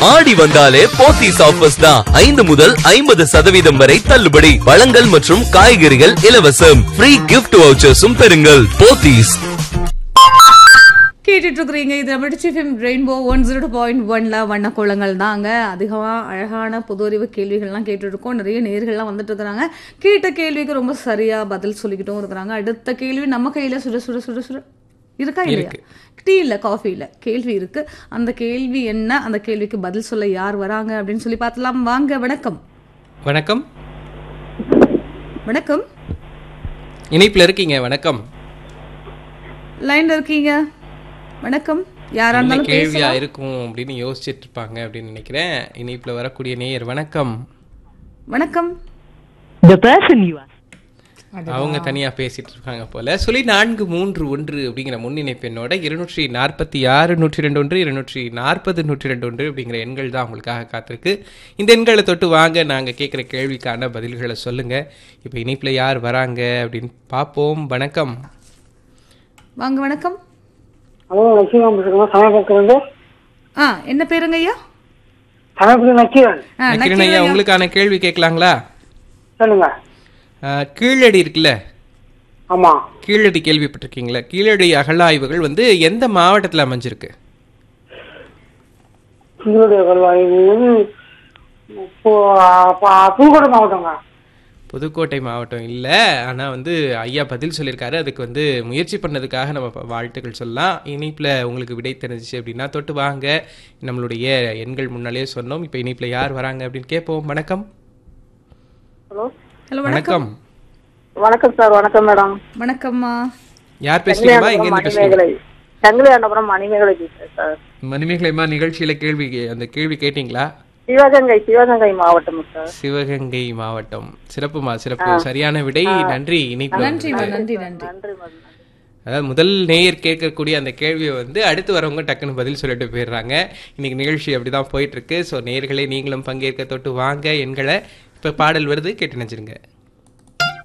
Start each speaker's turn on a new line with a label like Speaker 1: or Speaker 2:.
Speaker 1: ஆடி வந்தாலே போத்தீஸ் ஆஃபர்ஸ் தான் ஐந்து முதல் ஐம்பது சதவீதம் வரை தள்ளுபடி பழங்கள் மற்றும் காய்கறிகள் இலவசம் ஃப்ரீ கிஃப்ட் வவுச்சர்ஸும் பெறுங்கள் போத்தீஸ்
Speaker 2: கேட்டுட்டு இருக்கிறீங்க இது நம்ம டிச்சிஃபிம் ரெயின்போ ஒன் ஜீரோ பாயிண்ட் ஒன்ல வண்ண கோலங்கள் தாங்க அதிகமாக அழகான பொது அறிவு கேள்விகள்லாம் கேட்டுட்டு இருக்கோம் நிறைய நேர்கள்லாம் வந்துட்டு இருக்கிறாங்க கேட்ட கேள்விக்கு ரொம்ப சரியா பதில் சொல்லிக்கிட்டும் இருக்கிறாங்க அடுத்த கேள்வி நம்ம கையில சுட சுட சுட சுட இருக்கா இல்லையா டீ இல்ல காஃபி இல்ல கேள்வி இருக்கு அந்த கேள்வி என்ன அந்த கேள்விக்கு பதில் சொல்ல யார் வராங்க அப்படின்னு சொல்லி பார்த்தலாம் வாங்க வணக்கம்
Speaker 3: வணக்கம்
Speaker 2: வணக்கம்
Speaker 3: இணைப்பில் இருக்கீங்க வணக்கம்
Speaker 2: லைன்ல இருக்கீங்க வணக்கம் யாரா
Speaker 3: என்ன
Speaker 2: இருந்தாலும்
Speaker 3: கேள்வியா
Speaker 2: பேசலாம்
Speaker 3: இருக்கும் அப்படின்னு யோசிச்சுட்டு இருப்பாங்க அப்படின்னு நினைக்கிறேன் இணைப்புல வரக்கூடிய நேயர் வணக்கம்
Speaker 2: வணக்கம்
Speaker 4: The person you are.
Speaker 3: அவங்க தனியா பேசிட்டு இருக்காங்க போல சொல்லி நான்கு மூன்று ஒன்று அப்படிங்கிற முன்னிணைப்பு எண்ணோட இருநூற்றி நாற்பத்தி ஆறு நூற்றி ரெண்டு ஒன்று இருநூற்றி நாற்பது நூற்றி ரெண்டு ஒன்று அப்படிங்கிற எண்கள் தான் உங்களுக்காக காத்திருக்கு இந்த எண்களை தொட்டு வாங்க நாங்க கேட்குற கேள்விக்கான பதில்களை சொல்லுங்க இப்போ இணைப்புல யார் வராங்க அப்படின்னு பார்ப்போம் வணக்கம்
Speaker 2: வாங்க வணக்கம்
Speaker 5: ஹலோ லட்சுமி பேசுகிறேன் சமயபுரத்துல இருந்து
Speaker 2: ஆ என்ன பேருங்க ஐயா
Speaker 5: சமயபுரம் நக்கீரன்
Speaker 2: ஆ,
Speaker 3: நக்கிரன் ஐயா உங்களுக்கான கேள்வி கேட்கலாங்களா
Speaker 5: சொல்லுங்க
Speaker 3: அஹ், கீழடி இருக்குல்ல
Speaker 5: ஆமா
Speaker 3: கீழடி கேள்விப்பட்டிருக்கீங்களா கீழடி அகழாய்வுகள் வந்து எந்த மாவட்டத்தில் அமைஞ்சிருக்கு
Speaker 5: உங்களுடைய கல்வாய் வந்து இப்போ, அப்ப, புதுக்கோட்டை மாவட்டங்க
Speaker 3: புதுக்கோட்டை மாவட்டம் இல்லை ஆனால் வந்து ஐயா பதில் சொல்லியிருக்காரு அதுக்கு வந்து முயற்சி பண்ணதுக்காக நம்ம ப- வாழ்த்துக்கள் சொல்லலாம் இணைப்பில் உங்களுக்கு விடை தெரிஞ்சிச்சு அப்படின்னா தொட்டு வாங்க நம்மளுடைய எண்கள் முன்னாலே சொன்னோம் இப்போ இணைப்பில் யார் வராங்க அப்படின்னு கேட்போம் வணக்கம்
Speaker 5: ஹலோ
Speaker 2: ஹலோ வணக்கம்
Speaker 3: வணக்கம்
Speaker 5: வணக்கம் சார் வணக்கம் மேடம்
Speaker 2: வணக்கம்மா
Speaker 3: யார் பேசுறீங்கம்மா இங்கேருந்து பேசுறீங்க
Speaker 5: மணிமேகலை சங்கிலியாண்டபுரம் மணிமேகலை பேசுறேன் சார்
Speaker 3: மணிமேகலைமா நிகழ்ச்சியில் கேள்வி அந்த கேள்வி கேட்டிங்களா
Speaker 5: சிவகங்கை சிவகங்கை மாவட்டம் சார்
Speaker 3: சிவகங்கை மாவட்டம் சிறப்புமா சிறப்பு சரியான விடை நன்றி இணைப்பு
Speaker 2: நன்றிம்மா நன்றி நன்றி
Speaker 5: நன்றி மேடம்
Speaker 3: அதாவது முதல் நேயர் கேட்கக்கூடிய அந்த கேள்வியை வந்து அடுத்து வரவங்க டக்குன்னு பதில் சொல்லிட்டு போயிடுறாங்க இன்னைக்கு நிகழ்ச்சி அப்படிதான் போயிட்டு இருக்கு ஸோ நேயர்களே நீங்களும் பங்கேற்க தொட்டு வாங்க எண்களை இப்போ பாடல் வருது கேட்டு நினைச்சிருங்க